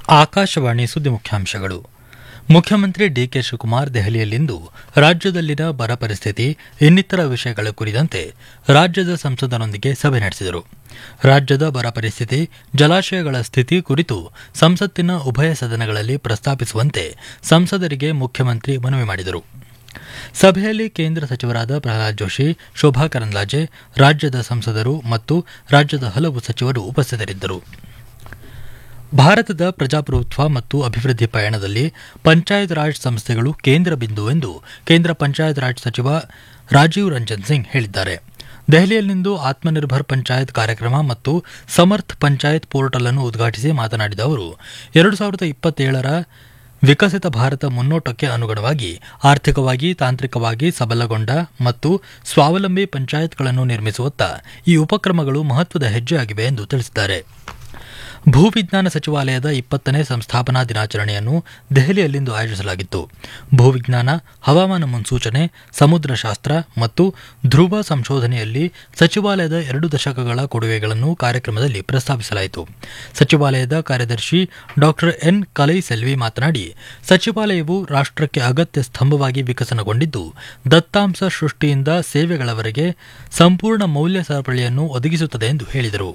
ಆಕಾಶವಾಣಿ ಸುದ್ದಿ ಮುಖ್ಯಾಂಶಗಳು ಮುಖ್ಯಮಂತ್ರಿ ಡಿಕೆ ಶಿವಕುಮಾರ್ ದೆಹಲಿಯಲ್ಲಿಂದು ರಾಜ್ಯದಲ್ಲಿನ ಬರ ಪರಿಸ್ಥಿತಿ ಇನ್ನಿತರ ವಿಷಯಗಳ ಕುರಿತಂತೆ ರಾಜ್ಯದ ಸಂಸದರೊಂದಿಗೆ ಸಭೆ ನಡೆಸಿದರು ರಾಜ್ಯದ ಬರ ಪರಿಸ್ಥಿತಿ ಜಲಾಶಯಗಳ ಸ್ಥಿತಿ ಕುರಿತು ಸಂಸತ್ತಿನ ಉಭಯ ಸದನಗಳಲ್ಲಿ ಪ್ರಸ್ತಾಪಿಸುವಂತೆ ಸಂಸದರಿಗೆ ಮುಖ್ಯಮಂತ್ರಿ ಮನವಿ ಮಾಡಿದರು ಸಭೆಯಲ್ಲಿ ಕೇಂದ್ರ ಸಚಿವರಾದ ಪ್ರಹ್ಲಾದ್ ಜೋಶಿ ಶೋಭಾ ಕರಂದ್ಲಾಜೆ ರಾಜ್ಯದ ಸಂಸದರು ಮತ್ತು ರಾಜ್ಯದ ಹಲವು ಸಚಿವರು ಉಪಸ್ಥಿತರಿದ್ದರು ಭಾರತದ ಪ್ರಜಾಪ್ರಭುತ್ವ ಮತ್ತು ಅಭಿವೃದ್ಧಿ ಪಯಣದಲ್ಲಿ ಪಂಚಾಯತ್ ರಾಜ್ ಸಂಸ್ಥೆಗಳು ಕೇಂದ್ರ ಬಿಂದು ಎಂದು ಕೇಂದ್ರ ಪಂಚಾಯತ್ ರಾಜ್ ಸಚಿವ ರಾಜೀವ್ ರಂಜನ್ ಸಿಂಗ್ ಹೇಳಿದ್ದಾರೆ ದೆಹಲಿಯಲ್ಲಿಂದು ಆತ್ಮನಿರ್ಭರ್ ಪಂಚಾಯತ್ ಕಾರ್ಯಕ್ರಮ ಮತ್ತು ಸಮರ್ಥ್ ಪಂಚಾಯತ್ ಪೋರ್ಟಲ್ ಅನ್ನು ಉದ್ಘಾಟಿಸಿ ಮಾತನಾಡಿದ ಅವರು ಎರಡು ಸಾವಿರದ ಇಪ್ಪತ್ತೇಳರ ವಿಕಸಿತ ಭಾರತ ಮುನ್ನೋಟಕ್ಕೆ ಅನುಗುಣವಾಗಿ ಆರ್ಥಿಕವಾಗಿ ತಾಂತ್ರಿಕವಾಗಿ ಸಬಲಗೊಂಡ ಮತ್ತು ಸ್ವಾವಲಂಬಿ ಪಂಚಾಯತ್ಗಳನ್ನು ನಿರ್ಮಿಸುವತ್ತ ಈ ಉಪಕ್ರಮಗಳು ಮಹತ್ವದ ಹೆಜ್ಜೆಯಾಗಿವೆ ಎಂದು ತಿಳಿಸಿದ್ದಾರೆ ಭೂವಿಜ್ಞಾನ ಸಚಿವಾಲಯದ ಇಪ್ಪತ್ತನೇ ಸಂಸ್ಥಾಪನಾ ದಿನಾಚರಣೆಯನ್ನು ದೆಹಲಿಯಲ್ಲಿಂದು ಆಯೋಜಿಸಲಾಗಿತ್ತು ಭೂವಿಜ್ಞಾನ ಹವಾಮಾನ ಮುನ್ಸೂಚನೆ ಸಮುದ್ರಶಾಸ್ತ್ರ ಮತ್ತು ಧ್ರುವ ಸಂಶೋಧನೆಯಲ್ಲಿ ಸಚಿವಾಲಯದ ಎರಡು ದಶಕಗಳ ಕೊಡುಗೆಗಳನ್ನು ಕಾರ್ಯಕ್ರಮದಲ್ಲಿ ಪ್ರಸ್ತಾಪಿಸಲಾಯಿತು ಸಚಿವಾಲಯದ ಕಾರ್ಯದರ್ಶಿ ಡಾ ಎನ್ ಕಲೈಸೆಲ್ವಿ ಮಾತನಾಡಿ ಸಚಿವಾಲಯವು ರಾಷ್ಟಕ್ಕೆ ಅಗತ್ಯ ಸ್ತಂಭವಾಗಿ ವಿಕಸನಗೊಂಡಿದ್ದು ದತ್ತಾಂಶ ಸೃಷ್ಟಿಯಿಂದ ಸೇವೆಗಳವರೆಗೆ ಸಂಪೂರ್ಣ ಮೌಲ್ಯ ಸರಪಳಿಯನ್ನು ಒದಗಿಸುತ್ತದೆ ಎಂದು ಹೇಳಿದರು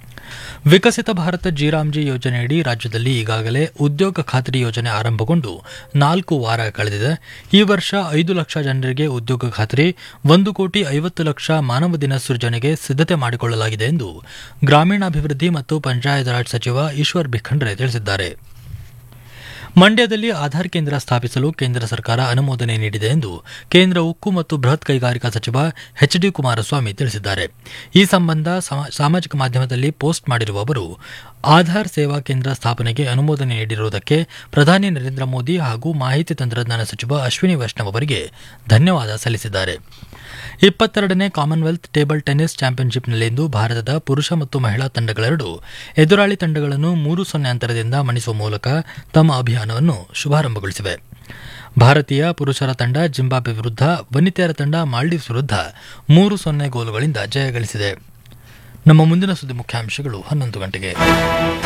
ವಿಕಸಿತ ಭಾರತ ಜಿರಾಮ್ಜಿ ಯೋಜನೆಯಡಿ ರಾಜ್ಯದಲ್ಲಿ ಈಗಾಗಲೇ ಉದ್ಯೋಗ ಖಾತ್ರಿ ಯೋಜನೆ ಆರಂಭಗೊಂಡು ನಾಲ್ಕು ವಾರ ಕಳೆದಿದೆ ಈ ವರ್ಷ ಐದು ಲಕ್ಷ ಜನರಿಗೆ ಉದ್ಯೋಗ ಖಾತ್ರಿ ಒಂದು ಕೋಟಿ ಐವತ್ತು ಲಕ್ಷ ಮಾನವ ದಿನ ಸೃಜನೆಗೆ ಸಿದ್ಧತೆ ಮಾಡಿಕೊಳ್ಳಲಾಗಿದೆ ಎಂದು ಗ್ರಾಮೀಣಾಭಿವೃದ್ಧಿ ಮತ್ತು ಪಂಚಾಯತ್ ರಾಜ್ ಸಚಿವ ಈಶ್ವರ್ ಬಿಖಂಡ್ರೆ ತಿಳಿಸಿದ್ದಾರೆ ಮಂಡ್ಯದಲ್ಲಿ ಆಧಾರ್ ಕೇಂದ್ರ ಸ್ಥಾಪಿಸಲು ಕೇಂದ್ರ ಸರ್ಕಾರ ಅನುಮೋದನೆ ನೀಡಿದೆ ಎಂದು ಕೇಂದ್ರ ಉಕ್ಕು ಮತ್ತು ಬೃಹತ್ ಕೈಗಾರಿಕಾ ಸಚಿವ ಎಚ್ ಡಿ ಕುಮಾರಸ್ವಾಮಿ ತಿಳಿಸಿದ್ದಾರೆ ಈ ಸಂಬಂಧ ಸಾಮಾಜಿಕ ಮಾಧ್ಯಮದಲ್ಲಿ ಪೋಸ್ಟ್ ಮಾಡಿರುವ ಅವರು ಆಧಾರ್ ಸೇವಾ ಕೇಂದ್ರ ಸ್ಥಾಪನೆಗೆ ಅನುಮೋದನೆ ನೀಡಿರುವುದಕ್ಕೆ ಪ್ರಧಾನಿ ನರೇಂದ್ರ ಮೋದಿ ಹಾಗೂ ಮಾಹಿತಿ ತಂತ್ರಜ್ಞಾನ ಸಚಿವ ಅಶ್ವಿನಿ ವೈಷ್ಣವ್ ಅವರಿಗೆ ಧನ್ಯವಾದ ಸಲ್ಲಿಸಿದ್ದಾರೆ ಇಪ್ಪತ್ತೆರಡನೇ ಕಾಮನ್ವೆಲ್ತ್ ಟೇಬಲ್ ಟೆನ್ನಿಸ್ ಚಾಂಪಿಯನ್ಶಿಪ್ನಲ್ಲಿಂದು ಭಾರತದ ಪುರುಷ ಮತ್ತು ಮಹಿಳಾ ತಂಡಗಳೆರಡು ಎದುರಾಳಿ ತಂಡಗಳನ್ನು ಮೂರು ಸೊನ್ನೆ ಅಂತರದಿಂದ ಮಣಿಸುವ ಮೂಲಕ ತಮ್ಮ ಅಭಿಯಾನವನ್ನು ಶುಭಾರಂಭಗೊಳಿಸಿವೆ ಭಾರತೀಯ ಪುರುಷರ ತಂಡ ಜಿಂಬಾಬ್ವೆ ವಿರುದ್ಧ ವನಿತೆಯರ ತಂಡ ಮಾಲ್ಡೀವ್ಸ್ ವಿರುದ್ಧ ಮೂರು ಸೊನ್ನೆ ಗೋಲುಗಳಿಂದ ಜಯ ಗಳಿಸಿದೆ ನಮ್ಮ ಮುಂದಿನ ಸುದ್ದಿ ಮುಖ್ಯಾಂಶಗಳು ಹನ್ನೊಂದು ಗಂಟೆಗೆ